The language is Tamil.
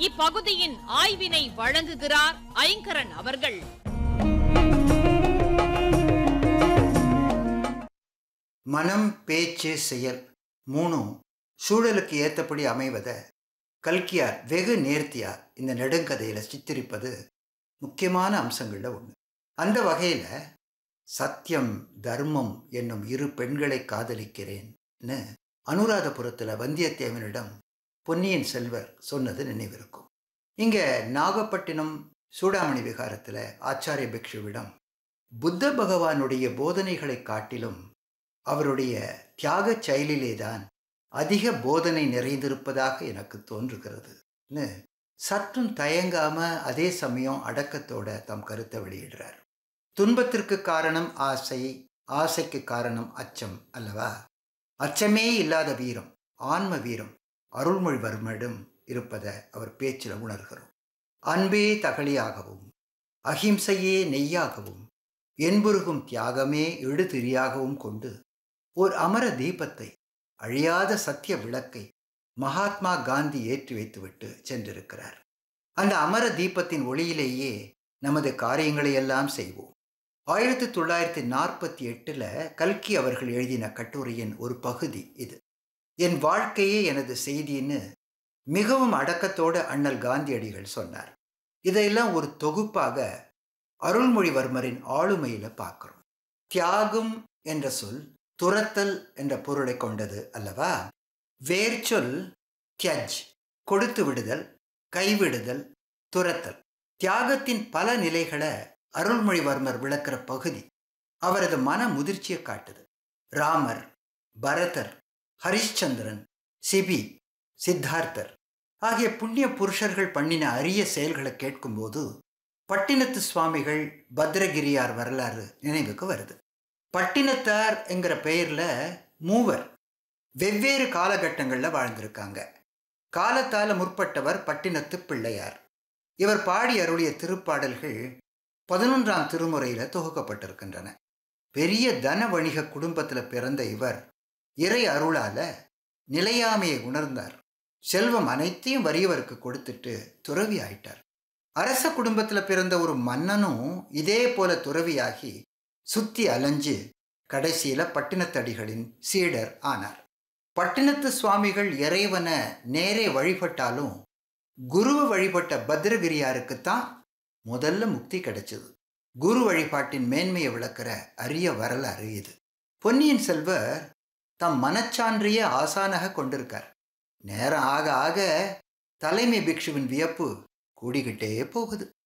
இப்பகுதியின் ஆய்வினை வழங்குகிறார் ஐங்கரன் அவர்கள் மனம் பேச்சு செயல் மூணும் சூழலுக்கு ஏற்றபடி அமைவதை கல்கியார் வெகு நேர்த்தியா இந்த நெடுங்கதையில் சித்தரிப்பது முக்கியமான அம்சங்களில் ஒன்று அந்த வகையில் சத்தியம் தர்மம் என்னும் இரு பெண்களை காதலிக்கிறேன்னு அனுராதபுரத்தில் வந்தியத்தேவனிடம் பொன்னியின் செல்வர் சொன்னது நினைவிருக்கும் இங்கே நாகப்பட்டினம் சூடாமணி விகாரத்தில் ஆச்சாரிய பிக்ஷுவிடம் புத்த பகவானுடைய போதனைகளை காட்டிலும் அவருடைய தியாகச் செயலிலேதான் அதிக போதனை நிறைந்திருப்பதாக எனக்கு தோன்றுகிறதுன்னு சற்றும் தயங்காம அதே சமயம் அடக்கத்தோட தம் கருத்தை வெளியிடுறார் துன்பத்திற்கு காரணம் ஆசை ஆசைக்கு காரணம் அச்சம் அல்லவா அச்சமே இல்லாத வீரம் ஆன்ம வீரம் அருள்மொழிவர்மரிடம் இருப்பதை அவர் பேச்சில் உணர்கிறோம் அன்பே தகலியாகவும் அகிம்சையே நெய்யாகவும் என்புருகும் தியாகமே எழுதிரியாகவும் கொண்டு ஓர் அமர தீபத்தை அழியாத சத்திய விளக்கை மகாத்மா காந்தி ஏற்றி வைத்துவிட்டு சென்றிருக்கிறார் அந்த அமர தீபத்தின் ஒளியிலேயே நமது காரியங்களை எல்லாம் செய்வோம் ஆயிரத்தி தொள்ளாயிரத்தி நாற்பத்தி எட்டில் கல்கி அவர்கள் எழுதின கட்டுரையின் ஒரு பகுதி இது என் வாழ்க்கையே எனது செய்தின்னு மிகவும் அடக்கத்தோடு அண்ணல் காந்தியடிகள் சொன்னார் இதையெல்லாம் ஒரு தொகுப்பாக அருள்மொழிவர்மரின் ஆளுமையில் பார்க்குறோம் தியாகம் என்ற சொல் துரத்தல் என்ற பொருளை கொண்டது அல்லவா வேர்ச்சொல் தியஜ் கொடுத்து விடுதல் கைவிடுதல் துரத்தல் தியாகத்தின் பல நிலைகளை அருள்மொழிவர்மர் விளக்கிற பகுதி அவரது மன முதிர்ச்சியை காட்டுது ராமர் பரதர் ஹரிஷ்சந்திரன் சிபி சித்தார்த்தர் ஆகிய புண்ணிய புருஷர்கள் பண்ணின அரிய செயல்களை கேட்கும்போது பட்டினத்து சுவாமிகள் பத்ரகிரியார் வரலாறு நினைவுக்கு வருது பட்டினத்தார் என்கிற பெயரில் மூவர் வெவ்வேறு காலகட்டங்களில் வாழ்ந்திருக்காங்க காலத்தால் முற்பட்டவர் பட்டினத்து பிள்ளையார் இவர் பாடி அருளிய திருப்பாடல்கள் பதினொன்றாம் திருமுறையில் தொகுக்கப்பட்டிருக்கின்றன பெரிய தன வணிக குடும்பத்தில் பிறந்த இவர் இறை அருளால நிலையாமையை உணர்ந்தார் செல்வம் அனைத்தையும் வறியவருக்கு கொடுத்துட்டு துறவி ஆயிட்டார் அரச குடும்பத்தில் பிறந்த ஒரு மன்னனும் இதே போல துறவியாகி சுத்தி அலைஞ்சு கடைசியில பட்டினத்தடிகளின் சீடர் ஆனார் பட்டினத்து சுவாமிகள் இறைவனை நேரே வழிபட்டாலும் குருவை வழிபட்ட பத்ரகிரியாருக்குத்தான் முதல்ல முக்தி கிடைச்சது குரு வழிபாட்டின் மேன்மையை விளக்குற அரிய வரலாறு இது பொன்னியின் செல்வர் தம் மனச்சான்றையே ஆசானாக கொண்டிருக்கார் நேரம் ஆக ஆக தலைமை பிக்ஷுவின் வியப்பு கூடிக்கிட்டே போகுது